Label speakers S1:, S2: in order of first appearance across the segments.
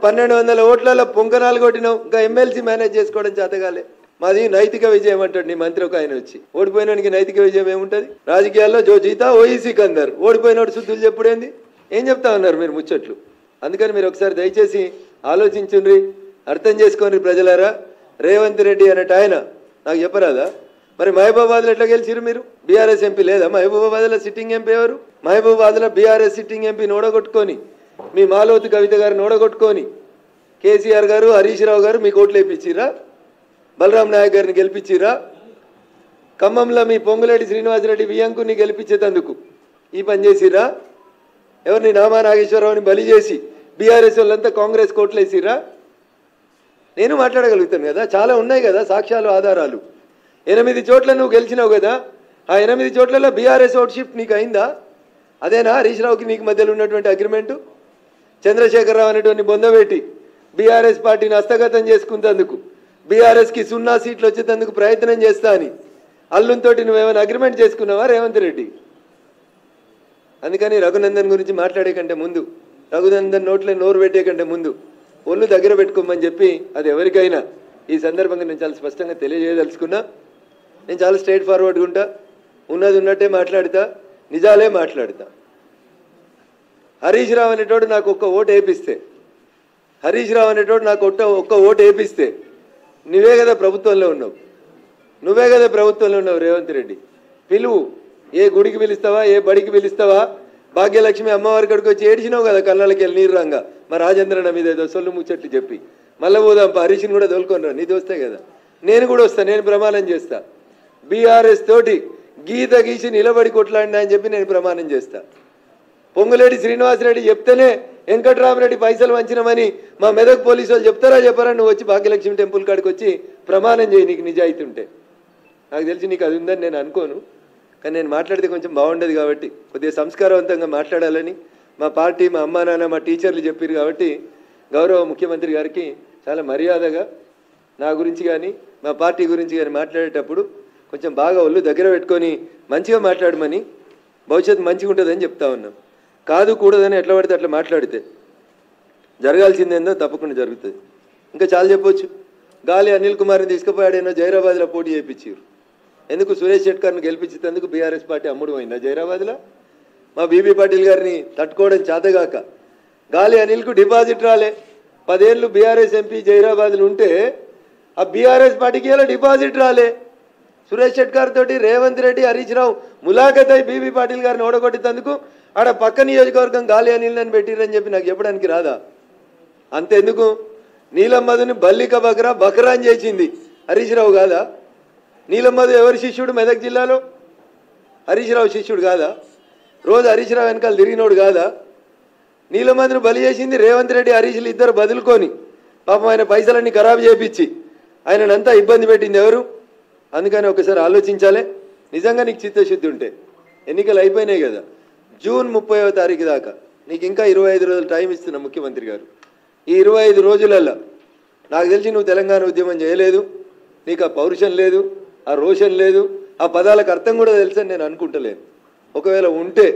S1: పన్నెండు వందల ఓట్లలో పొంకనాలు కొట్టినావు ఇంకా ఎమ్మెల్సీ మేనేజ్ చేసుకోవడం చేతగాలే మాది నైతిక విజయం అంటాడు నీ మంత్రి ఒక ఆయన వచ్చి ఓడిపోయినానికి నైతిక విజయం ఏముంటది రాజకీయాల్లో జో జీతా ఓఈ సికందర్ ఓడిపోయినోడు శుద్ధులు చెప్పుడేంది ఏం చెప్తా ఉన్నారు మీరు ముచ్చట్లు అందుకని మీరు ఒకసారి దయచేసి ఆలోచించుండ్రి అర్థం చేసుకోండి ప్రజలారా రేవంత్ రెడ్డి అనేట ఆయన నాకు చెప్పరాదా మరి మహబూబాబాద్లో ఎట్లా గెలిచిరు మీరు బీఆర్ఎస్ ఎంపీ లేదా మహబూబాబాద్లో సిట్టింగ్ ఎంపీ ఎవరు మహబూబాబాద్లో బీఆర్ఎస్ సిట్టింగ్ ఎంపీ నోడగొట్టుకొని మీ మాలోతు కవిత గారు నోడగొట్టుకొని కేసీఆర్ గారు హరీష్ రావు గారు మీకు ఓట్లు వేయించిరా బలరాం నాయక్ గారిని గెలిపించిరా ఖమ్మంలో మీ పొంగులేటి శ్రీనివాసరెడ్డి వియంకుని గెలిపించేటందుకు ఈ పని చేసిరా ఎవరిని నామా నాగేశ్వరరావుని బలి చేసి బీఆర్ఎస్ వాళ్ళంతా కాంగ్రెస్ కోట్లు వేసిరా నేను మాట్లాడగలుగుతాను కదా చాలా ఉన్నాయి కదా సాక్ష్యాలు ఆధారాలు ఎనిమిది చోట్ల నువ్వు గెలిచినావు కదా ఆ ఎనిమిది చోట్లలో బీఆర్ఎస్ ఓట్ షిఫ్ట్ నీకు అయిందా అదేనా హరీష్ రావుకి నీకు మధ్యలో ఉన్నటువంటి అగ్రిమెంటు చంద్రశేఖరరావు అనేటువంటి బొందబెట్టి బీఆర్ఎస్ పార్టీని హస్తగతం చేసుకున్నందుకు బీఆర్ఎస్కి సున్నా సీట్లు వచ్చేందుకు ప్రయత్నం చేస్తా అని అల్లుంతోటి నువ్వేమైనా అగ్రిమెంట్ చేసుకున్నావా రేవంత్ రెడ్డి అందుకని రఘునందన్ గురించి మాట్లాడే కంటే ముందు రఘునందన్ నోట్లే నోరు పెట్టే కంటే ముందు ఒళ్ళు దగ్గర పెట్టుకోమని చెప్పి అది ఎవరికైనా ఈ సందర్భంగా నేను చాలా స్పష్టంగా తెలియజేయదలుచుకున్నా నేను చాలా స్ట్రైట్ ఫార్వర్డ్గా ఉంటా ఉన్నది ఉన్నట్టే మాట్లాడతా నిజాలే మాట్లాడతా హరీష్ రావు అనేటోడు నాకు ఒక్క ఓటు వేపిస్తే హరీష్ రావు అనేటోడు నాకు ఒక్క ఒక్క ఓటు వేపిస్తే నువ్వే కదా ప్రభుత్వంలో ఉన్నావు నువ్వే కదా ప్రభుత్వంలో ఉన్నావు రేవంత్ రెడ్డి పిలువు ఏ గుడికి పిలుస్తావా ఏ బడికి పిలుస్తావా భాగ్యలక్ష్మి అమ్మవారి కడికి వచ్చి ఏడిచినావు కదా కళ్ళకి వెళ్ళి నీరు రంగా మా రాజేంద్రన మీద ఏదో సొల్లు ముచ్చట్లు చెప్పి మళ్ళీ పోదాం హరీష్ని కూడా తోలుకొని రా నీది వస్తే కదా నేను కూడా వస్తా నేను ప్రమాణం చేస్తా బీఆర్ఎస్ తోటి గీత గీసి నిలబడి కొట్లాడినా అని చెప్పి నేను ప్రమాణం చేస్తా పొంగులేటి శ్రీనివాసరెడ్డి చెప్తేనే వెంకట్రామరెడ్డి పైసలు వంచినమని మా మెదక్ పోలీసు వాళ్ళు చెప్తారా చెప్పారా నువ్వు వచ్చి భాగ్యలక్ష్మి టెంపుల్ కాడికి వచ్చి ప్రమాణం చేయి నీకు నిజాయితీ ఉంటే నాకు తెలిసి నీకు అది ఉందని నేను అనుకోను కానీ నేను మాట్లాడితే కొంచెం బాగుండదు కాబట్టి కొద్దిగా సంస్కారవంతంగా మాట్లాడాలని మా పార్టీ మా అమ్మా నాన్న మా టీచర్లు చెప్పారు కాబట్టి గౌరవ ముఖ్యమంత్రి గారికి చాలా మర్యాదగా నా గురించి కానీ మా పార్టీ గురించి కానీ మాట్లాడేటప్పుడు కొంచెం బాగా ఒళ్ళు దగ్గర పెట్టుకొని మంచిగా మాట్లాడమని భవిష్యత్తు మంచిగా ఉంటుందని చెప్తా ఉన్నాం కాదు కూడదని ఎట్లా పడితే అట్లా మాట్లాడితే జరగాల్సిందేందో తప్పకుండా జరుగుతుంది ఇంకా చాలా చెప్పొచ్చు గాలి అనిల్ కుమార్ని తీసుకుపోయాడేనో జైరాబాద్లో పోటీ చేయించారు ఎందుకు సురేష్ షెట్కర్ని గెలిపించేందుకు బీఆర్ఎస్ పార్టీ అమ్ముడు పోయిందా జైరాబాద్లో మా బీబీ పాటిల్ గారిని తట్టుకోవడం చేతగాక గాలి అనిల్కు డిపాజిట్ రాలే పదేళ్ళు బీఆర్ఎస్ ఎంపీ జైరాబాద్లు ఉంటే ఆ బీఆర్ఎస్ పార్టీకి ఇలా డిపాజిట్ రాలే సురేష్ షెట్కర్ తోటి రేవంత్ రెడ్డి హరీష్ రావు ములాఖత్ అయి బీబీ పాటిల్ గారిని ఓడగొట్టేందుకు ఆడ పక్క నియోజకవర్గం గాలి అనిల్ అని పెట్టిరని చెప్పి నాకు చెప్పడానికి రాదా అంతెందుకు నీలమ్మధుని బల్లిక బకరా బకరాన్ చేసింది హరీష్ రావు కాదా నీలమ్మధు ఎవరి శిష్యుడు మెదక్ జిల్లాలో హరీష్ రావు శిష్యుడు కాదా రోజు హరీష్ రావు వెనకాల తిరిగినోడు కాదా నీలమ్మధుని బలి చేసింది రేవంత్ రెడ్డి హరీష్లు ఇద్దరు బదులుకొని పాపం ఆయన పైసలన్నీ ఖరాబు చేపించి ఆయనంతా ఇబ్బంది పెట్టింది ఎవరు అందుకని ఒకసారి ఆలోచించాలి నిజంగా నీకు చిత్తశుద్ధి ఉంటే ఎన్నికలు అయిపోయినాయి కదా జూన్ ముప్పైవ తారీఖు దాకా నీకు ఇంకా ఇరవై ఐదు రోజులు టైం ఇస్తున్నా ముఖ్యమంత్రి గారు ఈ ఇరవై ఐదు రోజులల్లో నాకు తెలిసి నువ్వు తెలంగాణ ఉద్యమం చేయలేదు నీకు ఆ పౌరుషం లేదు ఆ రోషన్ లేదు ఆ పదాలకు అర్థం కూడా తెలుసని నేను అనుకుంటలేను ఒకవేళ ఉంటే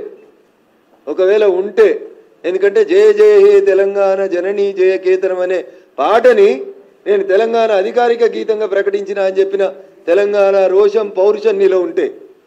S1: ఒకవేళ ఉంటే ఎందుకంటే జయ జయ హే తెలంగాణ జననీ జయ కేతనం అనే పాటని నేను తెలంగాణ అధికారిక గీతంగా ప్రకటించిన అని చెప్పిన తెలంగాణ రోషం పౌరుషం నీలో ఉంటే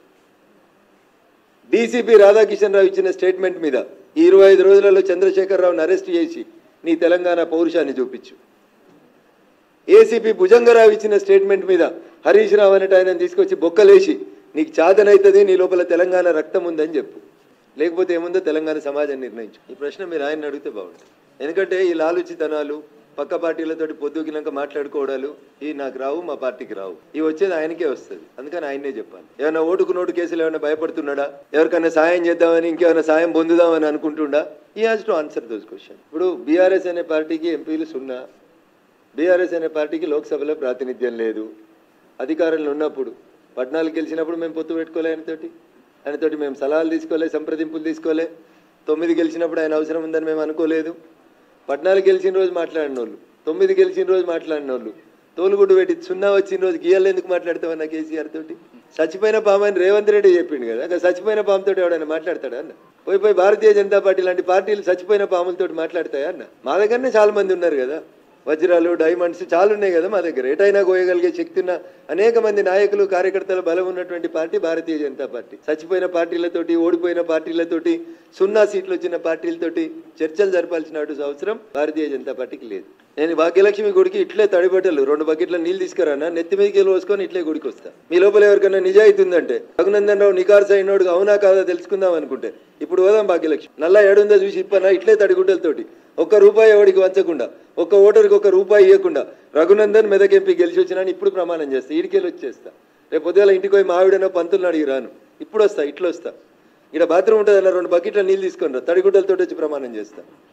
S1: డీసీపీ రాధాకిషన్ రావు ఇచ్చిన స్టేట్మెంట్ మీద ఈ ఇరవై ఐదు రోజులలో చంద్రశేఖరరావుని అరెస్ట్ చేసి నీ తెలంగాణ పౌరుషాన్ని చూపించు ఏసీపీ భుజంగరావు ఇచ్చిన స్టేట్మెంట్ మీద హరీష్ రావు అనేట ఆయన తీసుకొచ్చి బొక్కలేసి నీకు చాదనైతుంది నీ లోపల తెలంగాణ రక్తం ఉందని చెప్పు లేకపోతే ఏముందో తెలంగాణ సమాజం నిర్ణయించు ఈ ప్రశ్న మీరు ఆయన అడిగితే బాగుంటుంది ఎందుకంటే ఈ లాలుచితనాలు పక్క పార్టీలతోటి పొద్దుకినాక మాట్లాడుకోవడాలు ఈ నాకు రావు మా పార్టీకి రావు ఇవి వచ్చేది ఆయనకే వస్తుంది అందుకని ఆయనే చెప్పాలి ఏమైనా ఓటుకు నోటు కేసులు ఏమైనా భయపడుతున్నాడా ఎవరికైనా సాయం చేద్దామని ఇంకేమైనా సాయం పొందుదామని అనుకుంటుండా ఈ has to answer those question ఇప్పుడు బీఆర్ఎస్ అనే పార్టీకి ఎంపీలు సున్నా బీఆర్ఎస్ అనే పార్టీకి లోక్సభలో ప్రాతినిధ్యం లేదు అధికారంలో ఉన్నప్పుడు పద్నాలుగు గెలిచినప్పుడు మేము పొత్తు పెట్టుకోలే ఆయనతోటి ఆయనతోటి మేము సలహాలు తీసుకోలే సంప్రదింపులు తీసుకోలే తొమ్మిది గెలిచినప్పుడు ఆయన అవసరం ఉందని మేము అనుకోలేదు పద్నాలుగు గెలిచిన రోజు మాట్లాడిన వాళ్ళు తొమ్మిది గెలిచిన రోజు మాట్లాడిన వాళ్ళు తోలుగుడ్డు పెట్టి సున్నా వచ్చిన రోజు గీయాలు ఎందుకు మాట్లాడతామన్నా కేసీఆర్ తోటి చచ్చిపోయిన పాము అని రేవంత్ రెడ్డి చెప్పిండు కదా ఇంకా చచ్చిపోయిన పాముతో ఎవడైనా మాట్లాడతాడా అన్న పోయి పోయి భారతీయ జనతా పార్టీ లాంటి పార్టీలు చచ్చిపోయిన పాములతో మాట్లాడతాయా అన్న మా దగ్గరనే చాలా మంది ఉన్నారు కదా వజ్రాలు డైమండ్స్ చాలా ఉన్నాయి కదా మా దగ్గర ఎటైనా కోయగలిగే శక్తి ఉన్న అనేక మంది నాయకులు కార్యకర్తల బలం ఉన్నటువంటి పార్టీ భారతీయ జనతా పార్టీ చచ్చిపోయిన పార్టీలతోటి ఓడిపోయిన పార్టీలతోటి సున్నా సీట్లు వచ్చిన పార్టీలతోటి చర్చలు జరపాల్సిన అవసరం భారతీయ జనతా పార్టీకి లేదు నేను భాగ్యలక్ష్మి గుడికి ఇట్లే తడిబట్టలు రెండు బకెట్ల నీళ్ళు తీసుకురానా నెత్తి మీదకి వెళ్ళి పోసుకొని ఇట్లే గుడికి వస్తా మీ లోపల ఎవరికైనా నిజాయితీ ఉందంటే రఘునందన్ రావు నికార్స్ అయినోడు అవునా కాదా తెలుసుకుందాం అనుకుంటే ఇప్పుడు పోదాం భాగ్యలక్ష్మి నల్లా ఏడుందో చూసి ఇప్పనా ఇట్లే తడిగుడ్డలతోటి ఒక్క రూపాయి ఎవడికి వంచకుండా ఒక్క ఓటర్కి ఒక రూపాయి ఇవ్వకుండా రఘునందన్ మెదక్ ఎంపీ గెలిచి వచ్చినా ఇప్పుడు ప్రమాణం చేస్తా ఈడికెళ్ళి వచ్చేస్తా రేపు పొద్దుగాల ఇంటికి పోయి మావిడనో పంతులను అడిగి రాను ఇప్పుడు వస్తా ఇట్లా వస్తా ఇక్కడ బాత్రూమ్ ఉంటుంది అన్న రెండు బకెట్ల నీళ్ళు తీసుకొని రా తడిగుడ్డలతో వచ్చి ప్రమాణం చేస్తా